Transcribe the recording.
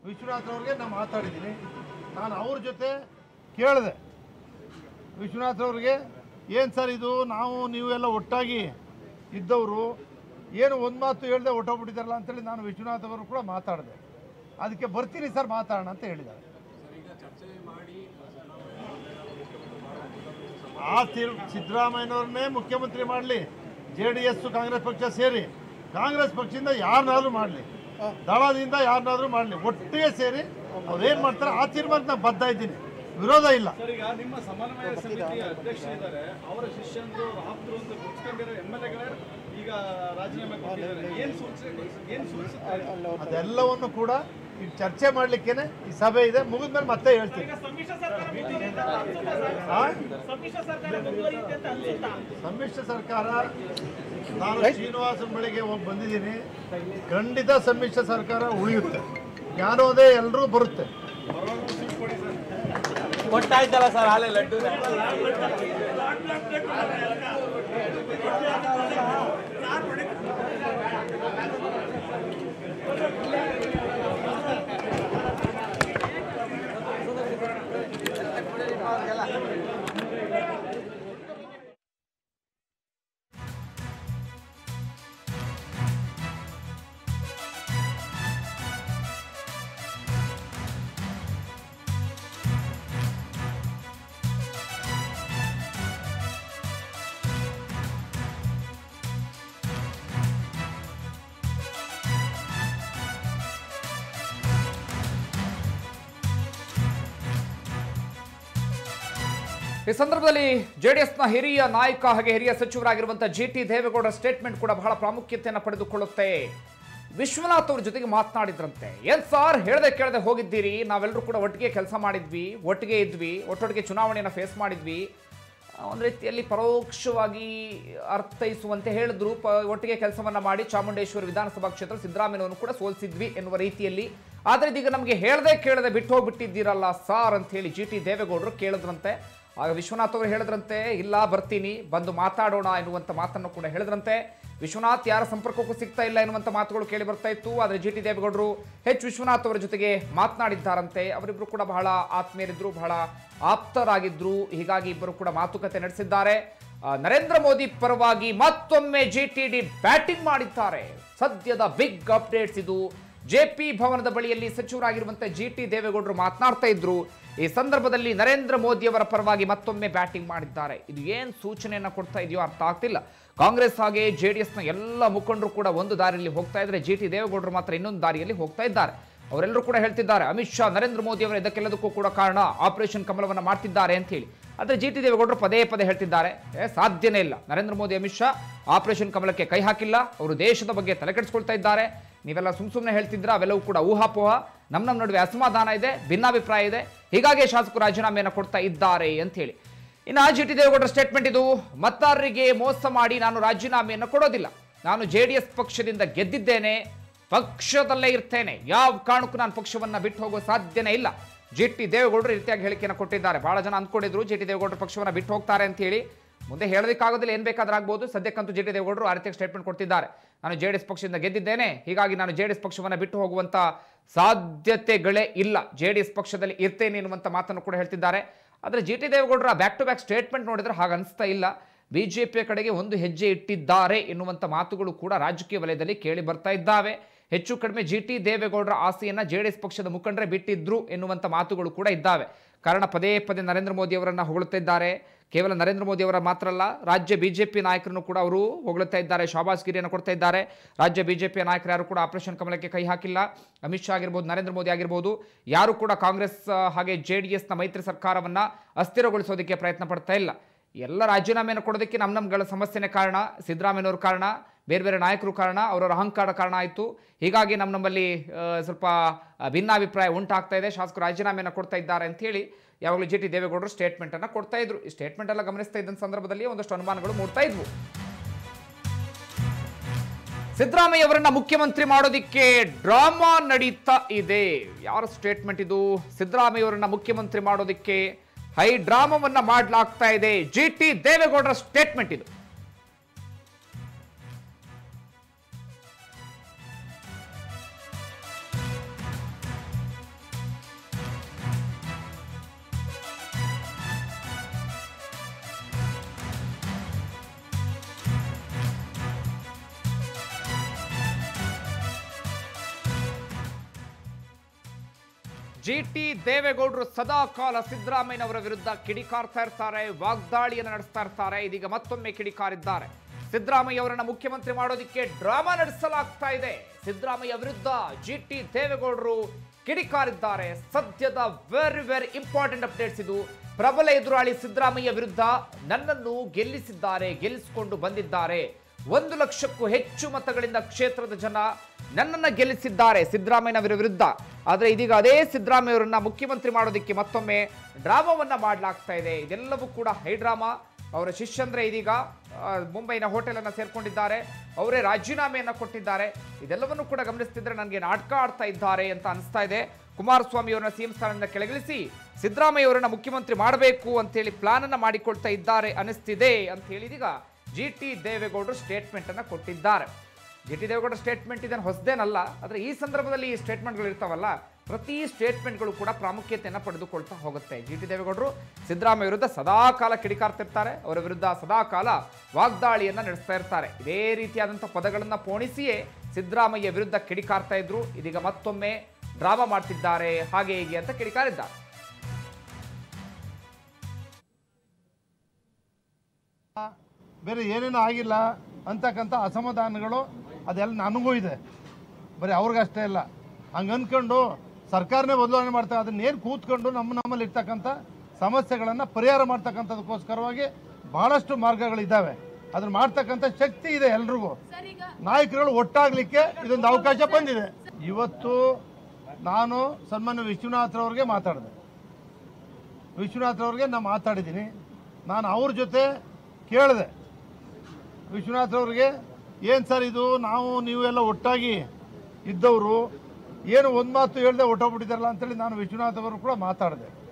ವಿಶ್ವನಾಥ್ ಅವ್ರಿಗೆ ನಾನು ಮಾತಾಡಿದ್ದೀನಿ ನಾನು ಅವ್ರ ಜೊತೆ ಕೇಳಿದೆ ವಿಶ್ವನಾಥ್ ಅವ್ರಿಗೆ ಏನು ಸರ್ ಇದು ನಾವು ನೀವೆಲ್ಲ ಒಟ್ಟಾಗಿ ಇದ್ದವರು ಏನು ಒಂದು ಮಾತು ಹೇಳ್ದೆ ಹೊಟ್ಟೋಗ್ಬಿಟ್ಟಿದ್ದಾರಲ್ಲ ಅಂತೇಳಿ ನಾನು ವಿಶ್ವನಾಥ್ ಅವರು ಕೂಡ ಮಾತಾಡಿದೆ ಅದಕ್ಕೆ ಬರ್ತೀನಿ ಸರ್ ಮಾತಾಡೋಣ ಅಂತ ಹೇಳಿದ್ದಾರೆ ಆ ತೀರ್ ಸಿದ್ದರಾಮಯ್ಯನವ್ರನ್ನೇ ಮುಖ್ಯಮಂತ್ರಿ ಮಾಡಲಿ ಜೆ ಡಿ ಎಸ್ ಕಾಂಗ್ರೆಸ್ ಪಕ್ಷ ಸೇರಿ ಕಾಂಗ್ರೆಸ್ ಪಕ್ಷದಿಂದ ಯಾರನ್ನಾದ್ರೂ ಮಾಡಲಿ ದಳದಿಂದ ಯಾರನ್ನಾದ್ರೂ ಮಾಡಲಿ ಒಟ್ಟಿಗೆ ಸೇರಿ ಅವ್ರೇನು ಮಾಡ್ತಾರೆ ಆ ತೀರ್ಮಾನಕ್ಕೆ ನಾನು ಬದ್ಧ ಇದ್ದೀನಿ ವಿರೋಧ ಇಲ್ಲ ಸರ್ ಈಗ ನಿಮ್ಮ ಸಮನ್ವಯ ಸಮಿತಿಯ ಅಧ್ಯಕ್ಷ ಇದ್ದಾರೆ ಅವರ ಶಿಷ್ಯಂದ್ರು ಆಪ್ತರು ಅಂತ ಗುರುತಿಸ್ಕೊಂಡಿರೋ ಎಮ್ ಎಲ್ ಎಗಳೇ ಈಗ ರಾಜೀನಾಮೆ ಕೊಟ್ಟಿದ್ದಾರೆ ಏನ್ ಸೂಚಿಸ ಏನ್ ಸೂಚಿಸುತ್ತಾರೆ ಅದೆಲ್ಲವನ್ನು ಕೂಡ ಈಗ ಚರ್ಚೆ ಮಾಡಲಿಕ್ಕೇನೆ ಈ ಸಭೆ ಇದೆ ಮುಗಿದ್ಮೇಲೆ ಮತ್ತೆ ಹೇಳ್ತೀನಿ ಆ? ಸಮ್ಮಿಶ್ರ ಸರ್ಕಾರ ನಾನು ಶ್ರೀನಿವಾಸನ್ ಬಳಿಗೆ ಹೋಗಿ ಬಂದಿದ್ದೀನಿ ಖಂಡಿತ ಸಮ್ಮಿಶ್ರ ಸರ್ಕಾರ ಉಳಿಯುತ್ತೆ ಜ್ಞಾನೋದಯ ಎಲ್ಲರೂ ಬರುತ್ತೆ ಕೊಟ್ಟಾಯ್ತಲ್ಲ ಸರ್ ಹಾಲೆ ಲಡ್ಡು ಈ ಸಂದರ್ಭದಲ್ಲಿ ಜೆಡಿಎಸ್ನ ಹಿರಿಯ ನಾಯಕ ಹಾಗೆ ಹಿರಿಯ ಸಚಿವರಾಗಿರುವಂತಹ ಜಿ ಟಿ ದೇವೇಗೌಡರ ಸ್ಟೇಟ್ಮೆಂಟ್ ಕೂಡ ಬಹಳ ಪ್ರಾಮುಖ್ಯತೆಯನ್ನು ಪಡೆದುಕೊಳ್ಳುತ್ತೆ ವಿಶ್ವನಾಥ್ ಅವ್ರ ಜೊತೆಗೆ ಮಾತನಾಡಿದ್ರಂತೆ ಏನ್ ಸಾರ್ ಹೇಳದೆ ಕೇಳದೆ ಹೋಗಿದ್ದೀರಿ ನಾವೆಲ್ಲರೂ ಕೂಡ ಒಟ್ಟಿಗೆ ಕೆಲಸ ಮಾಡಿದ್ವಿ ಒಟ್ಟಿಗೆ ಇದ್ವಿ ಒಟ್ಟೊಟ್ಟಿಗೆ ಚುನಾವಣೆಯನ್ನು ಫೇಸ್ ಮಾಡಿದ್ವಿ ಒಂದು ರೀತಿಯಲ್ಲಿ ಪರೋಕ್ಷವಾಗಿ ಅರ್ಥೈಸುವಂತೆ ಹೇಳಿದ್ರು ಪ ಒಟ್ಟಿಗೆ ಕೆಲಸವನ್ನ ಮಾಡಿ ಚಾಮುಂಡೇಶ್ವರಿ ವಿಧಾನಸಭಾ ಕ್ಷೇತ್ರ ಸಿದ್ದರಾಮಯ್ಯನವನ್ನು ಕೂಡ ಸೋಲಿಸಿದ್ವಿ ಎನ್ನುವ ರೀತಿಯಲ್ಲಿ ಆದರೆ ಇದೀಗ ನಮಗೆ ಹೇಳದೆ ಕೇಳದೆ ಬಿಟ್ಟು ಹೋಗ್ಬಿಟ್ಟಿದ್ದೀರಲ್ಲ ಸಾರ್ ಅಂತ ಹೇಳಿ ಜಿ ಟಿ ದೇವೇಗೌಡರು ಕೇಳಿದ್ರಂತೆ ಆಗ ವಿಶ್ವನಾಥ್ ಅವರು ಹೇಳಿದ್ರಂತೆ ಇಲ್ಲ ಬರ್ತೀನಿ ಬಂದು ಮಾತಾಡೋಣ ಎನ್ನುವಂಥ ಮಾತನ್ನು ಕೂಡ ಹೇಳಿದ್ರಂತೆ ವಿಶ್ವನಾಥ್ ಯಾರ ಸಂಪರ್ಕಕ್ಕೂ ಸಿಗ್ತಾ ಇಲ್ಲ ಎನ್ನುವಂಥ ಮಾತುಗಳು ಕೇಳಿ ಬರ್ತಾ ಇತ್ತು ಆದರೆ ಜಿ ಟಿ ದೇವೇಗೌಡರು ಎಚ್ ವಿಶ್ವನಾಥ್ ಅವರ ಜೊತೆಗೆ ಮಾತನಾಡಿದ್ದಾರಂತೆ ಅವರಿಬ್ಬರು ಕೂಡ ಬಹಳ ಆತ್ಮೀಯರಿದ್ರು ಬಹಳ ಆಪ್ತರಾಗಿದ್ರು ಹೀಗಾಗಿ ಇಬ್ಬರು ಕೂಡ ಮಾತುಕತೆ ನಡೆಸಿದ್ದಾರೆ ಆ, ನರೇಂದ್ರ ಮೋದಿ ಪರವಾಗಿ ಮತ್ತೊಮ್ಮೆ ಜಿ ಟಿ ಡಿ ಬ್ಯಾಟಿಂಗ್ ಮಾಡಿದ್ದಾರೆ ಸದ್ಯದ ಬಿಗ್ ಅಪ್ಡೇಟ್ಸ್ ಇದು ಜೆ ಪಿ ಭವನದ ಬಳಿಯಲ್ಲಿ ಸಚಿವರಾಗಿರುವಂತಹ ಜಿ ಟಿ ದೇವೇಗೌಡರು ಮಾತನಾಡ್ತಾ ಇದ್ರು ಈ ಸಂದರ್ಭದಲ್ಲಿ ನರೇಂದ್ರ ಮೋದಿ ಅವರ ಪರವಾಗಿ ಮತ್ತೊಮ್ಮೆ ಬ್ಯಾಟಿಂಗ್ ಮಾಡಿದ್ದಾರೆ ಇದು ಏನು ಸೂಚನೆಯನ್ನ ಕೊಡ್ತಾ ಇದೆಯೋ ಅರ್ಥ ಆಗ್ತಿಲ್ಲ ಕಾಂಗ್ರೆಸ್ ಹಾಗೆ ಜೆ ಡಿ ಎಸ್ನ ಎಲ್ಲ ಮುಖಂಡರು ಕೂಡ ಒಂದು ದಾರಿಯಲ್ಲಿ ಹೋಗ್ತಾ ಇದ್ರೆ ಜಿ ಟಿ ದೇವೇಗೌಡರು ಮಾತ್ರ ಇನ್ನೊಂದು ದಾರಿಯಲ್ಲಿ ಹೋಗ್ತಾ ಇದ್ದಾರೆ ಅವರೆಲ್ಲರೂ ಕೂಡ ಹೇಳ್ತಿದ್ದಾರೆ ಅಮಿತ್ ಶಾ ನರೇಂದ್ರ ಮೋದಿ ಅವರ ಇದಕ್ಕೆಲ್ಲದಕ್ಕೂ ಕೂಡ ಕಾರಣ ಆಪರೇಷನ್ ಕಮಲವನ್ನ ಮಾಡ್ತಿದ್ದಾರೆ ಅಂತ ಹೇಳಿ ಆದರೆ ಜಿ ಟಿ ದೇವೇಗೌಡರು ಪದೇ ಪದೇ ಹೇಳ್ತಿದ್ದಾರೆ ಏ, ಸಾಧ್ಯನೇ ಇಲ್ಲ ನರೇಂದ್ರ ಮೋದಿ ಅಮಿತ್ ಶಾ ಆಪರೇಷನ್ ಕಮಲಕ್ಕೆ ಕೈ ಹಾಕಿಲ್ಲ ಅವರು ದೇಶದ ಬಗ್ಗೆ ತಲೆ ಕೆಡಿಸ್ಕೊಳ್ತಾ ಇದ್ದಾರೆ ನೀವೆಲ್ಲ ಸುಮ್ ಸುಮ್ಮನೆ ಹೇಳ್ತಿದ್ರ ಅವೆಲ್ಲವೂ ಕೂಡ ಊಹಾಪೋಹ ನಮ್ಮ ನಮ್ಮ ನಡುವೆ ಅಸಮಾಧಾನ ಇದೆ ಭಿನ್ನಾಭಿಪ್ರಾಯ ಇದೆ ಹೀಗಾಗಿ ಶಾಸಕರು ರಾಜೀನಾಮೆಯನ್ನು ಕೊಡ್ತಾ ಇದ್ದಾರೆ ಅಂತ ಹೇಳಿ ಇನ್ನು ಜಿ ಟಿ ದೇವೇಗೌಡರ ಸ್ಟೇಟ್ಮೆಂಟ್ ಇದು ಮತದಾರರಿಗೆ ಮೋಸ ಮಾಡಿ ನಾನು ರಾಜೀನಾಮೆಯನ್ನು ಕೊಡೋದಿಲ್ಲ ನಾನು ಜೆ ಡಿ ಎಸ್ ಪಕ್ಷದಿಂದ ಗೆದ್ದಿದ್ದೇನೆ ಪಕ್ಷದಲ್ಲೇ ಇರ್ತೇನೆ ಯಾವ ಕಾರಣಕ್ಕೂ ನಾನು ಪಕ್ಷವನ್ನ ಬಿಟ್ಟು ಹೋಗೋ ಸಾಧ್ಯನೇ ಇಲ್ಲ ಜಿ ಟಿ ದೇವೇಗೌಡರು ಈ ರೀತಿಯಾಗಿ ಹೇಳಿಕೆಯನ್ನು ಕೊಟ್ಟಿದ್ದಾರೆ ಬಹಳ ಜನ ಅಂದ್ಕೊಂಡಿದ್ರು ಜಿ ಟಿ ದೇವೇಗೌಡರು ಪಕ್ಷವನ್ನ ಬಿಟ್ಟು ಹೋಗ್ತಾರೆ ಅಂತ ಹೇಳಿ ಮುಂದೆ ಹೇಳೋದಕ್ಕಾಗೋದಿಲ್ಲ ಏನ್ ಬೇಕಾದ್ರೂ ಆಗ್ಬೋದು ಸದ್ಯಕ್ಕಂತೂ ಜೆ ಟಿ ದೇವೇಗೌಡರು ಆ ರೀತಿಯಾಗಿ ಸ್ಟೇಟ್ಮೆಂಟ್ ಕೊಡ್ತಿದ್ದಾರೆ ನಾನು ಜೆ ಡಿ ಎಸ್ ಪಕ್ಷದಿಂದ ಗೆದ್ದಿದ್ದೇನೆ ಹೀಗಾಗಿ ನಾನು ಜೆ ಡಿ ಎಸ್ ಪಕ್ಷವನ್ನು ಬಿಟ್ಟು ಹೋಗುವಂತ ಸಾಧ್ಯತೆಗಳೇ ಇಲ್ಲ ಜೆ ಡಿ ಎಸ್ ಪಕ್ಷದಲ್ಲಿ ಇರ್ತೇನೆ ಎನ್ನುವಂತ ಮಾತನ್ನು ಕೂಡ ಹೇಳ್ತಿದ್ದಾರೆ ಆದರೆ ಜಿ ಟಿ ದೇವೇಗೌಡರ ಬ್ಯಾಕ್ ಟು ಬ್ಯಾಕ್ ಸ್ಟೇಟ್ಮೆಂಟ್ ನೋಡಿದ್ರೆ ಹಾಗೆ ಅನಿಸ್ತಾ ಇಲ್ಲ ಬಿಜೆಪಿಯ ಕಡೆಗೆ ಒಂದು ಹೆಜ್ಜೆ ಇಟ್ಟಿದ್ದಾರೆ ಎನ್ನುವಂಥ ಮಾತುಗಳು ಕೂಡ ರಾಜಕೀಯ ವಲಯದಲ್ಲಿ ಕೇಳಿ ಬರ್ತಾ ಇದ್ದಾವೆ ಹೆಚ್ಚು ಕಡಿಮೆ ಜಿ ಟಿ ದೇವೇಗೌಡರ ಆಸೆಯನ್ನ ಜೆ ಡಿ ಎಸ್ ಪಕ್ಷದ ಮುಖಂಡರೇ ಬಿಟ್ಟಿದ್ರು ಎನ್ನುವಂಥ ಮಾತುಗಳು ಕೂಡ ಇದ್ದಾವೆ ಕಾರಣ ಪದೇ ಪದೇ ನರೇಂದ್ರ ಮೋದಿ ಅವರನ್ನ ಹೊಗಳುತ್ತಾ ಇದ್ದಾರೆ ಕೇವಲ ನರೇಂದ್ರ ಮೋದಿ ಅವರ ಮಾತ್ರ ಅಲ್ಲ ರಾಜ್ಯ ಬಿಜೆಪಿ ನಾಯಕರನ್ನು ಕೂಡ ಅವರು ಹೊಗಳುತ್ತಾ ಇದ್ದಾರೆ ಶಾಬಾಸ್ ಗಿರಿಯನ್ನು ಕೊಡ್ತಾ ಇದ್ದಾರೆ ರಾಜ್ಯ ಬಿಜೆಪಿಯ ನಾಯಕರು ಯಾರು ಕೂಡ ಆಪರೇಷನ್ ಕಮಲಕ್ಕೆ ಕೈ ಹಾಕಿಲ್ಲ ಅಮಿತ್ ಶಾ ಆಗಿರ್ಬೋದು ನರೇಂದ್ರ ಮೋದಿ ಆಗಿರ್ಬೋದು ಯಾರು ಕೂಡ ಕಾಂಗ್ರೆಸ್ ಆ, ಹಾಗೆ ಜೆ ಡಿ ಎಸ್ನ ಮೈತ್ರಿ ಸರ್ಕಾರವನ್ನ ಅಸ್ಥಿರಗೊಳಿಸೋದಕ್ಕೆ ಪ್ರಯತ್ನ ಪಡ್ತಾ ಇಲ್ಲ ಎಲ್ಲ ರಾಜೀನಾಮೆಯನ್ನು ಕೊಡೋದಕ್ಕೆ ನಮ್ಮ ನಮ್ಗಳ ಸಮಸ್ಯೆನೇ ಕಾರಣ ಸಿದ್ದರಾಮಯ್ಯನವ್ರ ಕಾರಣ ಬೇರೆ ಬೇರೆ ನಾಯಕರು ಕಾರಣ ಅವರವರ ಅಹಂಕಾರ ಕಾರಣ ಆಯಿತು ಹೀಗಾಗಿ ನಮ್ಮ ನಮ್ಮಲ್ಲಿ ಆ, ಸ್ವಲ್ಪ ಆ, ಭಿನ್ನಾಭಿಪ್ರಾಯ ಉಂಟಾಗ್ತಾ ಇದೆ ಶಾಸಕರು ರಾಜೀನಾಮೆಯನ್ನು ಕೊಡ್ತಾ ಇದ್ದಾರೆ ಅಂತ ಹೇಳಿ ಯಾವಾಗಲೂ ಜಿ ಟಿ ದೇವೇಗೌಡರು ಸ್ಟೇಟ್ಮೆಂಟನ್ನು ಕೊಡ್ತಾ ಇದ್ರು ಈ ಸ್ಟೇಟ್ಮೆಂಟ್ ಎಲ್ಲ ಗಮನಿಸ್ತಾ ಇದ್ದ ಸಂದರ್ಭದಲ್ಲಿ ಒಂದಷ್ಟು ಅನುಮಾನಗಳು ಮೂಡ್ತಾ ಇದ್ವು ಸಿದ್ದರಾಮಯ್ಯ ಅವರನ್ನ ಮುಖ್ಯಮಂತ್ರಿ ಮಾಡೋದಿಕ್ಕೆ ಡ್ರಾಮಾ ನಡೀತಾ ಇದೆ ಯಾರ ಸ್ಟೇಟ್ಮೆಂಟ್ ಇದು ಸಿದ್ದರಾಮಯ್ಯ ಅವರನ್ನ ಮುಖ್ಯಮಂತ್ರಿ ಮಾಡೋದಿಕ್ಕೆ ಹೈ ಡ್ರಾಮವನ್ನ ಮಾಡಲಾಗ್ತಾ ಇದೆ ಜಿ ಟಿ ದೇವೇಗೌಡರ ಸ್ಟೇಟ್ಮೆಂಟ್ ಇದು ಜಿ ಟಿ ದೇವೇಗೌಡರು ಸದಾ ಕಾಲ ಸಿದ್ದರಾಮಯ್ಯನವರ ವಿರುದ್ಧ ಕಿಡಿಕಾರ್ತಾ ಇರ್ತಾರೆ ವಾಗ್ದಾಳಿಯನ್ನು ನಡೆಸ್ತಾ ಇರ್ತಾರೆ ಇದೀಗ ಮತ್ತೊಮ್ಮೆ ಕಿಡಿಕಾರಿದ್ದಾರೆ ಸಿದ್ದರಾಮಯ್ಯ ಅವರನ್ನ ಮುಖ್ಯಮಂತ್ರಿ ಮಾಡೋದಕ್ಕೆ ಡ್ರಾಮಾ ನಡೆಸಲಾಗ್ತಾ ಇದೆ ಸಿದ್ದರಾಮಯ್ಯ ವಿರುದ್ಧ ಜಿ ಟಿ ದೇವೇಗೌಡರು ಕಿಡಿಕಾರಿದ್ದಾರೆ ಸದ್ಯದ ವೆರಿ ವೆರಿ ಇಂಪಾರ್ಟೆಂಟ್ ಅಪ್ಡೇಟ್ಸ್ ಇದು ಪ್ರಬಲ ಎದುರಾಳಿ ಸಿದ್ದರಾಮಯ್ಯ ವಿರುದ್ಧ ನನ್ನನ್ನು ಗೆಲ್ಲಿಸಿದ್ದಾರೆ ಗೆಲ್ಲಿಸಿಕೊಂಡು ಬಂದಿದ್ದಾರೆ ಒಂದು ಲಕ್ಷಕ್ಕೂ ಹೆಚ್ಚು ಮತಗಳಿಂದ ಕ್ಷೇತ್ರದ ಜನ ನನ್ನನ್ನು ಗೆಲ್ಲಿಸಿದ್ದಾರೆ ಸಿದ್ದರಾಮಯ್ಯನವರ ವಿರುದ್ಧ ಆದರೆ ಇದೀಗ ಅದೇ ಸಿದ್ದರಾಮಯ್ಯವರನ್ನ ಮುಖ್ಯಮಂತ್ರಿ ಮಾಡೋದಕ್ಕೆ ಮತ್ತೊಮ್ಮೆ ಡ್ರಾಮಾವನ್ನ ಮಾಡಲಾಗ್ತಾ ಇದೆ ಇದೆಲ್ಲವೂ ಕೂಡ ಹೈ ಡ್ರಾಮಾ ಅವರ ಶಿಷ್ಯಂದ್ರೆ ಇದೀಗ ಆ, ಮುಂಬೈನ ಹೋಟೆಲನ್ನು ಸೇರ್ಕೊಂಡಿದ್ದಾರೆ ಅವರೇ ರಾಜೀನಾಮೆಯನ್ನು ಕೊಟ್ಟಿದ್ದಾರೆ ಇದೆಲ್ಲವನ್ನು ಕೂಡ ಗಮನಿಸ್ತಿದ್ರೆ ನನಗೆ ನಾಟಕ ಆಡ್ತಾ ಇದ್ದಾರೆ ಅಂತ ಅನಿಸ್ತಾ ಇದೆ ಕುಮಾರಸ್ವಾಮಿ ಅವರನ್ನ ಸಿಎಂ ಸ್ಥಾನದಿಂದ ಕೆಳಗಿಳಿಸಿ ಸಿದ್ದರಾಮಯ್ಯ ಅವರನ್ನ ಮುಖ್ಯಮಂತ್ರಿ ಮಾಡಬೇಕು ಅಂತೇಳಿ ಪ್ಲಾನ್ ಅನ್ನ ಮಾಡಿಕೊಳ್ತಾ ಇದ್ದಾರೆ ಅನಿಸ್ತಿದೆ ಅಂತ ಹೇಳಿ ಇದೀಗ ಜಿ ಟಿ ದೇವೇಗೌಡರು ಸ್ಟೇಟ್ಮೆಂಟ್ ಅನ್ನ ಕೊಟ್ಟಿದ್ದಾರೆ ಜಿ ಟಿ ದೇವೇಗೌಡ ಸ್ಟೇಟ್ಮೆಂಟ್ ಇದನ್ನು ಹೊಸದೇನಲ್ಲ ಆದರೆ ಈ ಸಂದರ್ಭದಲ್ಲಿ ಈ ಸ್ಟೇಟ್ಮೆಂಟ್ಗಳು ಇರ್ತಾವಲ್ಲ ಪ್ರತಿ ಸ್ಟೇಟ್ಮೆಂಟ್ಗಳು ಕೂಡ ಪ್ರಾಮುಖ್ಯತೆಯನ್ನು ಪಡೆದುಕೊಳ್ತಾ ಹೋಗುತ್ತೆ ಜಿ ಟಿ ದೇವೇಗೌಡರು ಸಿದ್ದರಾಮಯ್ಯ ವಿರುದ್ಧ ಸದಾ ಕಾಲ ಕಿಡಿಕಾರ್ತಿರ್ತಾರೆ ಅವರ ವಿರುದ್ಧ ಸದಾ ಕಾಲ ವಾಗ್ದಾಳಿಯನ್ನು ನಡೆಸ್ತಾ ಇರ್ತಾರೆ ಇದೇ ರೀತಿಯಾದಂಥ ಪದಗಳನ್ನು ಪೋಣಿಸಿಯೇ ಸಿದ್ದರಾಮಯ್ಯ ವಿರುದ್ಧ ಕಿಡಿಕಾರ್ತಾ ಇದ್ರು ಇದೀಗ ಮತ್ತೊಮ್ಮೆ ಡ್ರಾಮಾ ಮಾಡ್ತಿದ್ದಾರೆ ಹಾಗೆ ಹೀಗೆ ಅಂತ ಕಿಡಿಕಾರಿದ್ದಾರೆ ಬೇರೆ ಏನೇನು ಆಗಿಲ್ಲ ಅಂತಕ್ಕಂಥ ಅಸಮಾಧಾನಗಳು ಅದೆಲ್ಲ ನನಗೂ ಇದೆ ಬರೀ ಅವ್ರಿಗಷ್ಟೇ ಇಲ್ಲ ಹಂಗೆ ಅಂದ್ಕೊಂಡು ಸರ್ಕಾರನೇ ಬದಲಾವಣೆ ಮಾಡ್ತಾರೆ ಅದನ್ನೇನು ಕೂತ್ಕೊಂಡು ನಮ್ಮ ನಮ್ಮಲ್ಲಿ ಇರ್ತಕ್ಕಂಥ ಸಮಸ್ಯೆಗಳನ್ನು ಪರಿಹಾರ ಮಾಡ್ತಕ್ಕಂಥದಕ್ಕೋಸ್ಕರವಾಗಿ ಭಾಳಷ್ಟು ಮಾರ್ಗಗಳಿದ್ದಾವೆ ಅದನ್ನ ಮಾಡ್ತಕ್ಕಂಥ ಶಕ್ತಿ ಇದೆ ಎಲ್ರಿಗೂ ನಾಯಕರುಗಳು ಒಟ್ಟಾಗಲಿಕ್ಕೆ ಇದೊಂದು ಅವಕಾಶ ಬಂದಿದೆ ಇವತ್ತು ನಾನು ಸನ್ಮಾನ್ಯ ವಿಶ್ವನಾಥ್ರವ್ರಿಗೆ ಮಾತಾಡಿದೆ ವಿಶ್ವನಾಥ್ರವ್ರಿಗೆ ನಾನು ಮಾತಾಡಿದ್ದೀನಿ ನಾನು ಅವ್ರ ಜೊತೆ ಕೇಳಿದೆ ವಿಶ್ವನಾಥ್ರವ್ರಿಗೆ ಏನು ಸರ್ ಇದು ನಾವು ನೀವೆಲ್ಲ ಒಟ್ಟಾಗಿ ಇದ್ದವರು ಏನು ಒಂದು ಮಾತು ಹೇಳ್ದೆ ಹೊಟ್ಟೋಗ್ಬಿಟ್ಟಿದ್ದಾರಲ್ಲ ಅಂತೇಳಿ ನಾನು ವಿಶ್ವನಾಥ್ ಅವರು ಕೂಡ ಮಾತಾಡಿದೆ